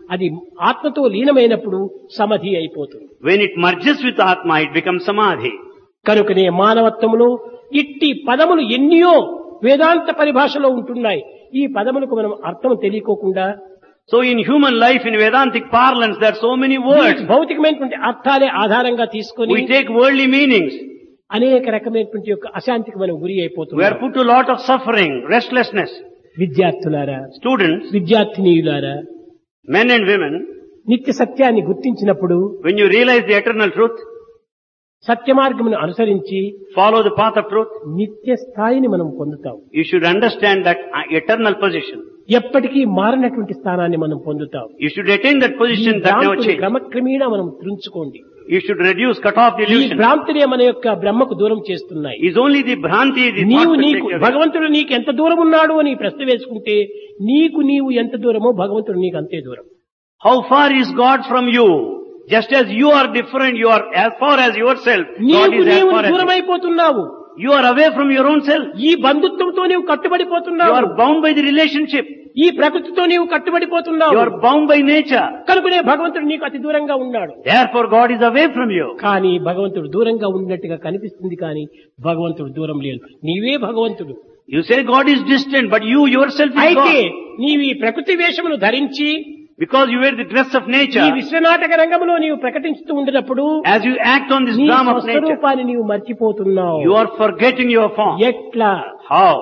అది ఆత్మతో లీనమైనప్పుడు సమాధి అయిపోతుంది When it merges with Atma, it becomes Samadhi. కనుకనే మానవత్వములో ఇట్టి పదములు ఎన్నియో వేదాంత పరిభాషలో ఉంటున్నాయి ఈ పదములకు మనం అర్థం తెలియకోకుండా So in human life, in Vedantic parlance, there are so many words. భౌతికమైనటువంటి అర్థాలే ఆధారంగా తీసుకొని We take worldly meanings. అనేక రకమైనటువంటి యొక్క అశాంతికి మనం గురి We are అయిపోతున్నాం put to a lot of suffering, restlessness. విద్యార్థులారా Students, విద్యార్థినీయులారా men and women, నిత్య సత్యాన్ని గుర్తించినప్పుడు when you realize the eternal truth, సత్య మార్గమును అనుసరించి follow the path of truth, నిత్య స్థాయిని మనం పొందుతాం you should understand that uh, eternal position. ఎప్పటికీ మారినటువంటి స్థానాన్ని మనం పొందుతాం You should attain that ఈ position that never భ్రాంతిని changes. క్రమక్రమేణా మనం త్రుంచుకోండి You should reduce, cut off the ఈ illusion. భ్రాంతినే మన యొక్క బ్రహ్మకు దూరం చేస్తున్నాయి Is only the bhranti, the నీవు thought that నీకు takes you away. భగవంతుడు నీకు ఎంత దూరం ఉన్నాడు అని ప్రశ్న వేసుకుంటే నీకు నీవు ఎంత దూరమో భగవంతుడు నీకు అంతే దూరం How far is God from you? Just as you are different, you are as far as yourself. God నీకు is as నీవు far as దూరం you. అయిపోతున్నావు You are away from your own self. ఈ బంధుత్వంతో నీవు You కట్టుబడిపోతున్నావు are bound by the relationship. ఈ ప్రకృతితో నీవు కట్టుబడిపోతున్నావు You are bound by nature. కనుకనే భగవంతుడు నీకు అతి దూరంగా ఉన్నాడు Therefore God is away from you. కానీ భగవంతుడు దూరంగా ఉన్నట్టుగా కనిపిస్తుంది కానీ భగవంతుడు దూరం లేదు నీవే భగవంతుడు You say God is distant, but you yourself is అయితే God. నీవు ఈ ప్రకృతి వేషమును ధరించి Because you wear the dress of ఈ nature. విశ్వనాటక రంగంలో నీవు ప్రకటించుతూ ఉండినప్పుడు As you act on this నీ drama of nature, స్వస్వరూపాన్ని నీవు మర్చిపోతున్నావు you are forgetting your form. ఎట్లా How?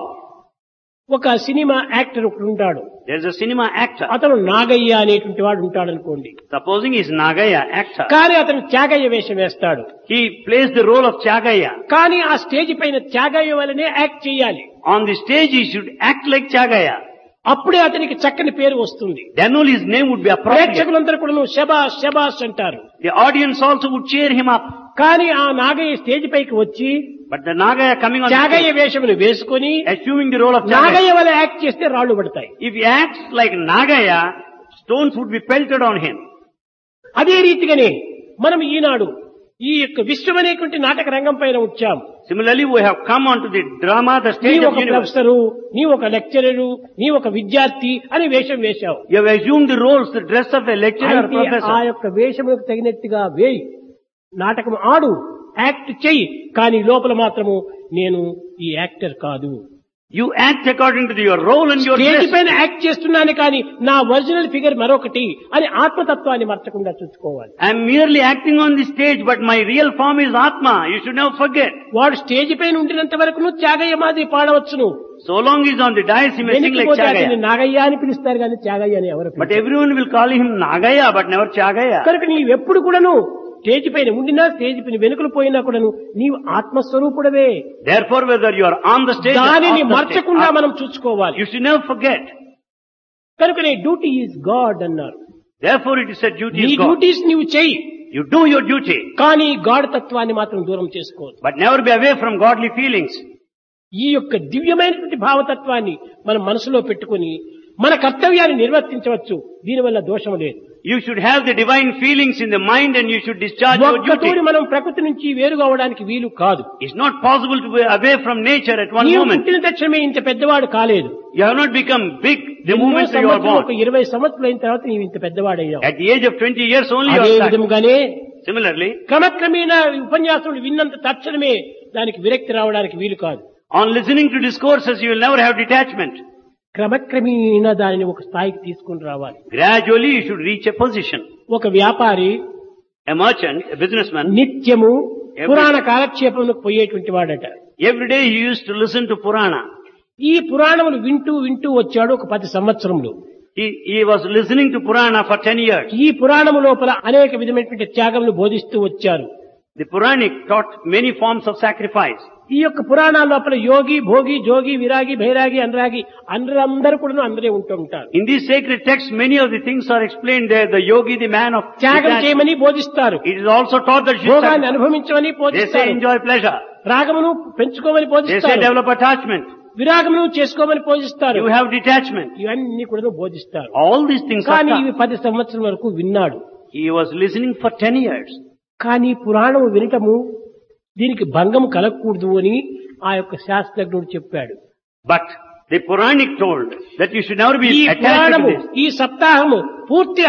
ఒక సినిమా యాక్టర్ ఒకడు ఉంటాడు There's a cinema actor. అతను నాగయ్య అనేటువంటి వాడు ఉంటాడు అనుకోండి Supposing he's Nagaya actor. కానీ అతను త్యాగయ్య వేషం వేస్తాడు He plays the role of Chagaya. కానీ ఆ స్టేజ్ పైన త్యాగయ్య వలనే యాక్ట్ చేయాలి On the stage he should act like Chagaya. అప్పుడే అతనికి చక్కని పేరు వస్తుంది Then only his name would be appropriate. ప్రేక్షకులందరూ కూడా నువ్వు శబాష్ శబాష్ అంటారు The audience also would cheer him up. కానీ ఆ నాగయ్య స్టేజ్ పైకి వచ్చి But the Nagaya coming on the Tyagayya stage, వేషమును వేసుకొని assuming the role of Chagaya. Nagaiah వల్ల యాక్ట్ చేస్తే రాళ్లు పడతాయి If he acts like Nagaya, stones would be pelted on him. అదే రీతిగానే మనం ఈనాడు ఈ యొక్క విశ్వం అనేటువంటి నాటక రంగం పైన వచ్చాం Similarly, we have come onto the drama, the నీ stage of ఒక universe. ప్రొఫెసరు నీ ఒక లెక్చరరు నీ ఒక విద్యార్థి అని వేషం వేశావు You have assumed the roles, the dress of a lecturer or అయితే ఆ professor. యొక్క వేషములకు తగినట్టుగా వేయి నాటకం ఆడు యాక్ట్ చెయ్యి కానీ లోపల మాత్రము నేను ఈ యాక్టర్ కాదు You act according to your role and your stage dress. పైన యాక్ట్ చేస్తున్నాను కానీ నా ఒరిజినల్ ఫిగర్ మరొకటి అని ఆత్మతత్వాన్ని మర్చకుండా చూసుకోవాలి I am merely acting on the stage, but my real form is Atma. You should never forget. వాడు స్టేజ్ పైన ఉండినంత వరకు నువ్వు త్యాగయ్య మాది పాడవచ్చును So long he's on the dais, he may sing like వెనక్కిపోతే అతన్ని Chagaya. నాగయ్య అని పిలుస్తారు కానీ త్యాగయ్య అని ఎవరు But పిలవరు. everyone will call him Nagaya, but never Chagaya. కనుక నీవెప్పుడు కూడాను స్టేజ్ పైన ఉండినా స్టేజ్ పైన వెనుకలు పోయినా కూడాను నీవు ఆత్మస్వరూపుడవే Therefore, whether you are on the stage or దానిని off the stage, మర్చకుండా మనం చూసుకోవాలి you should never forget. కనుక నీ డ్యూటీ ఈజ్ గాడ్ అన్నారు Therefore, it is a duty నీ of God. డ్యూటీస్ నీవు చెయ్యి You do your duty, కానీ గాడ్ తత్వాన్ని మాత్రం దూరం చేసుకోవద్దు but never be away from godly feelings. ఈ యొక్క దివ్యమైనటువంటి భావతత్వాన్ని మనం మనసులో పెట్టుకుని మన కర్తవ్యాన్ని నిర్వర్తించవచ్చు దీనివల్ల దోషం లేదు You should have the divine feelings in the mind and you should discharge your duty. ఒక్కతోడి మనం ప్రకృతి నుంచి వేరుగా అవడానికి వీలు కాదు It's not possible to be away from nature at one నీవు moment. పుట్టిన తక్షణమే ఇంత పెద్దవాడు కాలేదు You have not become big the ఎన్నో moment that you are సంవత్సరాలు, ఒక born. ఇరవై సంవత్సరాలు అయిన తర్వాత నీవు ఇంత పెద్దవాడయ్యావు At the age of 20 years only you అదే are that. విధముగానే Similarly, క్రమక్రమేణా ఈ ఉపన్యాసములు విన్నంత తక్షణమే దానికి విరక్తి రావడానికి వీలు కాదు on listening to discourses you will never have detachment. క్రమక్రమేణా దానిని ఒక స్థాయికి తీసుకుని రావాలి Gradually you should reach a position. ఒక వ్యాపారి A merchant, a businessman, నిత్యము పురాణ కాలక్షేపములకు పోయేటువంటి వాడట every day he used to listen to Purana. ఈ పురాణములు వింటూ వింటూ వచ్చాడు ఒక పది సంవత్సరములు He, he was listening to Purana for 10 years. ఈ పురాణము లోపల అనేక విధమైనటువంటి త్యాగములు బోధిస్తూ వచ్చారు The Puranic taught many forms of sacrifice. ఈ యొక్క పురాణాల లోపల యోగి భోగి జోగి విరాగి భైరాగి అనురాగి అందరూ కూడా అందరే ఉంటూ ఉంటారు In these sacred texts, many of the things are explained there. The yogi, the man of త్యాగం detachment. చేయమని బోధిస్తారు It is also taught that you should భోగాన్ని sacrifice. అనుభవించమని They say బోధిస్తారు enjoy pleasure. రాగమును పెంచుకోమని They say బోధిస్తారు develop attachment. విరాగమును చేసుకోమని బోధిస్తారు You have detachment. ఇవన్నీ కూడా బోధిస్తారు All these things are కానీ taught. ఇవి పది సంవత్సరం వరకు విన్నాడు He was listening for 10 years. కానీ పురాణము వినటము దీనికి భంగం కలగకూడదు అని ఆ యొక్క శాస్త్రజ్ఞుడు చెప్పాడు But the Puranic told that you should never ఈ be attached to పురాణము this. ఈ సప్తాహము పూర్తి